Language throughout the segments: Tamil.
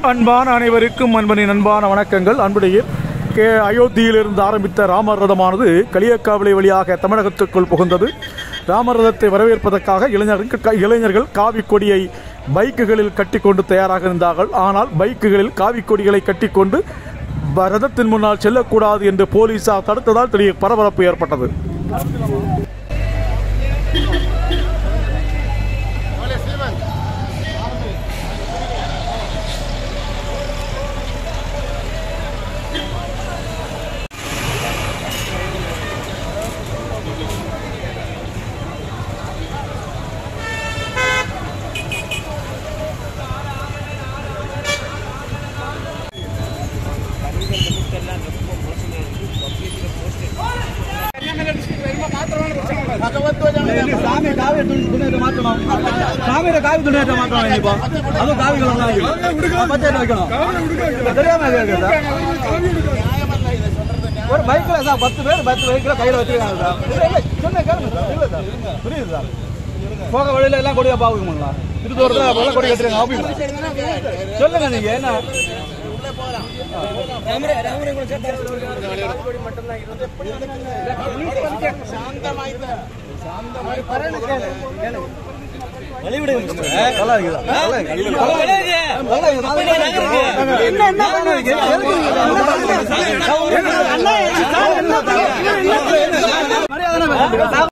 அன்பான அனைவருக்கும் அன்பனின் அன்பான வணக்கங்கள் அன்புடைய கே அயோத்தியிலிருந்து ஆரம்பித்த ராமர் ரதமானது களியக்காவிளை வழியாக தமிழகத்திற்குள் புகுந்தது ராமர் ரதத்தை வரவேற்பதற்காக இளைஞர்கள் இளைஞர்கள் காவி கொடியை பைக்குகளில் கட்டிக்கொண்டு தயாராக இருந்தார்கள் ஆனால் பைக்குகளில் காவி கொடிகளை கட்டிக்கொண்டு ப- ரதத்தின் முன்னால் செல்லக்கூடாது என்று போலீசார் தடுத்ததால் திடீர் பரபரப்பு ஏற்பட்டது சாமி காவி துணியை மாற்றணும் சாமியோட காவி துணியை மாற்றணும் இப்போ அதுவும் காவி கலர் தான் பச்சை வைக்கணும் தெரியாம கேக்குதா? ஒரு பைக்ல சார் பத்து பேர் பத்து பைக்ல கையில வச்சிருக்காங்க சார் இல்ல, இல்ல, சொன்னேன் கேளுங்க சார். இல்ல சார், புரியுது சார் போக வழியில எல்லாம் கொடியா பாவுக்குங்களா திருத்தூரத்துல வெள்ள கொடி கட்டுறாங்க ஆபீஸ் சொல்லுங்க நீங்க என்ன நல்லா இருக்குதா? நல்லா இருக்கு. நல்லா இருக்கு. என்ன என்ன பண்ணுவீங்க? மரியாதை பேசுறீங்க.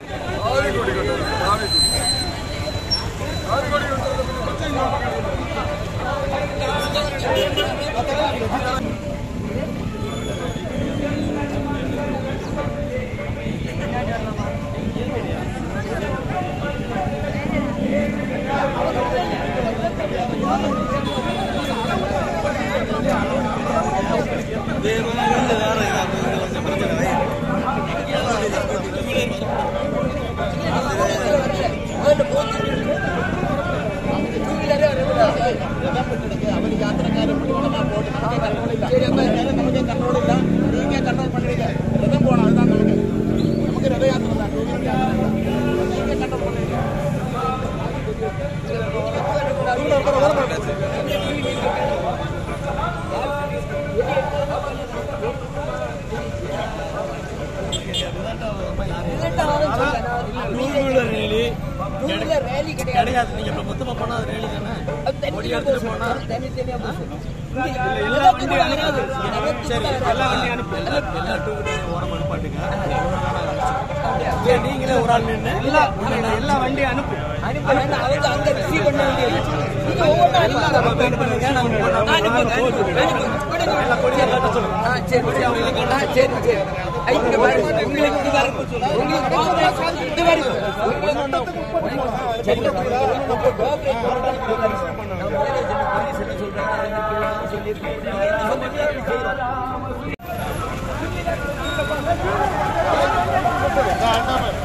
கிடையாது நீங்க இப்ப மொத்தமா போனா அது ரேலி தானே கொடி எடுத்துட்டு போனா சரி எல்லா வண்டி அனுப்பு எல்லா எல்லா டூ வீலர் ஓரம் அனுப்பாட்டுங்க சரி நீங்களே ஒரு ஆள் நின்று எல்லா எல்லா வண்டி அனுப்பு சொல்றேன்